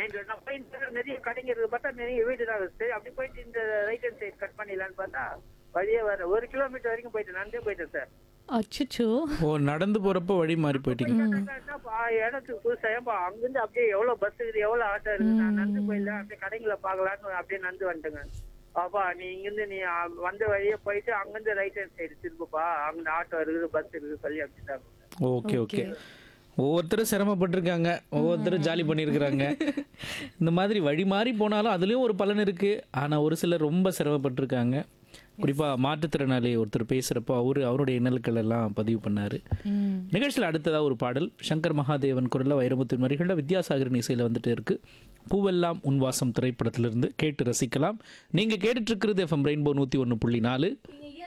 வாங்கிட்டு வரணும். போயிட்டு இருந்தா நிறைய கடைங்க இருக்கு பார்த்தா நிறைய வீடு தான் இருக்கு அப்படி போயிட்டு இந்த ரைட் ஹேண்ட் சைடு கட் பண்ணிடலான்னு பார்த்தா வழியே வர ஒரு கிலோமீட்டர் வரைக்கும் போயிட்டு நடந்தே போயிட்டேன் சார் அச்சச்சோ ஓ நடந்து போறப்போ வழி மாறி போயிட்டீங்க என்னப்பா, இடத்துக்கு புதுசா ஏன்பா அங்கிருந்து அப்படியே எவ்வளவு பஸ் இருக்குது எவ்வளவு ஆட்டோ இருக்குது நான் நடந்து போயிடலாம் அப்படியே கடைங்களை பார்க்கலான்னு அப்படியே நடந்து வந்துட்டேங்க பாப்பா நீ இங்கிருந்து நீ அ, வந்த வழியே போயிட்டு அங்கிருந்து ரைட் ஹேண்ட் சைடு திரும்புப்பா அங்க ஆட்டோ இருக்குது பஸ் இருக்குது சொல்லி அப்படிதான் ஓகே ஓகே ஒவ்வொருத்தரும் சிரமப்பட்டிருக்காங்க ஒவ்வொருத்தரும் ஜாலி பண்ணியிருக்கிறாங்க இந்த மாதிரி வழி மாறி போனாலும் அதுலேயும் ஒரு பலன் இருக்குது ஆனால் ஒரு சிலர் ரொம்ப சிரமப்பட்டிருக்காங்க குறிப்பாக மாற்றுத்திறனாளி ஒருத்தர் பேசுகிறப்போ அவரு அவருடைய இன்னல்கள் எல்லாம் பதிவு பண்ணார் ம் நிகழ்ச்சியில் அடுத்ததாக ஒரு பாடல் சங்கர் மகாதேவன் குரலில் வைரமுத்து மரிகளில் வித்யாசாகரின் இசையில் வந்துட்டு இருக்கு பூவெல்லாம் உன்வாசம் திரைப்படத்திலிருந்து கேட்டு ரசிக்கலாம் நீங்கள் கேட்டுட்டு இருக்கிறது எஃப்எம் ரெயின்போ நூற்றி ஒன்று புள்ளி நாலு